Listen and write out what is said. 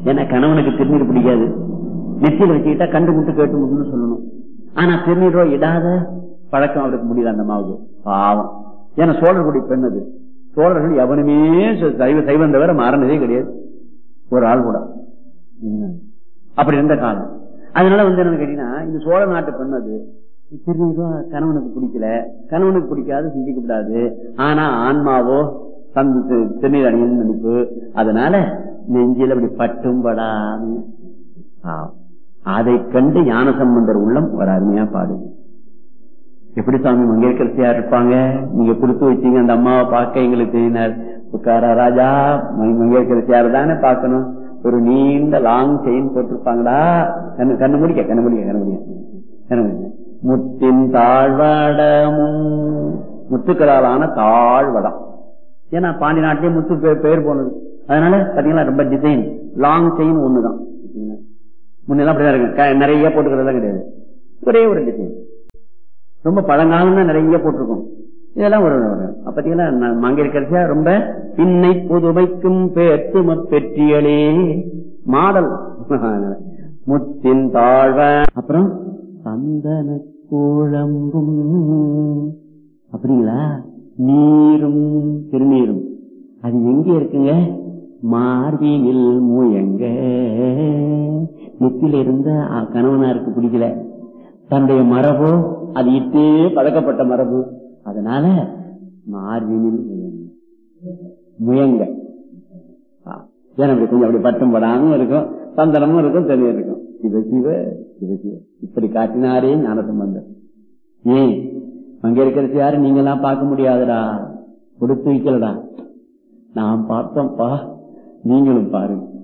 ஏன்னா கணவனுக்கு திருநீர் பிடிக்காது நெத்தியில் வச்சுக்கிட்டா கண்டு முட்டு கேட்டு முட்டுன்னு சொல்லணும் ஆனா திருநீரோ இடாத பழக்கம் அவருக்கு முடியல அந்த அம்மாவுக்கு பாவம் ஏன்னா சோழர்களுடைய பெண் அது சோழர்கள் எவனுமே ச- சைவ சைவம் தவிர மாறினதே கிடையாது ஒரு ஆள் கூட ம். அப்படி இருந்த காலம் அதனால வந்து என்ன கேட்டீங்கன்னா இந்த சோழ நாட்டு பெண் அது திருநீரோ கணவனுக்கு பிடிக்கல கணவனுக்கு பிடிக்காது சிந்திக்க கூடாது ஆனா ஆன்மாவோ தந்து தி- திருநீர் அணியன்னு நினைப்பு அதனால நெஞ்சில் அப்படி பட்டும் படாது அதை கண்டு ஞான சம்பந்தர் உள்ளம் ஒரு அருமையா பாடுது எப்படி சாமி மங்கேற்கரசியா இருப்பாங்க நீங்க கொடுத்து வச்சீங்க அந்த அம்மாவை பார்க்க எங்களுக்கு தெரியினார் உட்காரா ராஜா ம- மங்கேற்கரசியார் தானே பார்க்கணும் ஒரு நீண்ட லாங் செயின் போட்டிருப்பாங்களா கண்ணு கண்ணு முடிக்க கண்ணு முடிக்க கண்ணு முடிக்க கண்ணு முடிக்க முத்தின் தாழ்வடமும் முத்துக்களாலான தாழ்வடம் ஏன்னா பாண்டி நாட்டிலே முத்து பே- பெயர் போனது அதனால பாத்தீங்களா ரொம்ப டிசைன் லாங் செயின் ஒண்ணுதான் முன்னெல்லாம் அப்படிதான் இருக்கு க- நிறைய போட்டுக்கிறதெல்லாம் கிடையாது ஒரே ஒரு டிசைன் ரொம்ப பழங்காலம் தான் நிறைய போட்டிருக்கோம் இதெல்லாம் ஒரு ஒரு- அப்ப பாத்தீங்கன்னா ந- மங்கையர்க்கரசியா ரொம்ப பின்னை புதுமைக்கும் பேத்தும பெற்றியலே மாடல் முத்தின் தாழ்வ அப்புறம் சந்தன குழம்பும் அப்படிங்களா நீரும் திருநீரும் அது எங்க இருக்குங்க மார்பினில் முயங்க நெத்தில இருந்த அ, கணவனாருக்கு பிடிக்கல தன்னுடைய மரபோ அது இட்டே பழக்கப்பட்ட மரபு அதனால மார்பினில் முயங்க முயங்க ஆ, ஏன்னா அப்படி கொஞ்சம் அப்படி பட்டம் படாம இருக்கும் சந்தனமும் இருக்கும் தெரிய இருக்கும் சிவ சிவ சிவ சிவ இப்படி காட்டினாரே ஞான சம்பந்தர் ஏன் அங்க இருக்கிறது யாரு நீங்க எல்லாம் பார்க்க முடியாதுடா கொடுத்து வைக்கலடா நான் பார்த்தோம்ப்பா நீங்களும் பாருங்க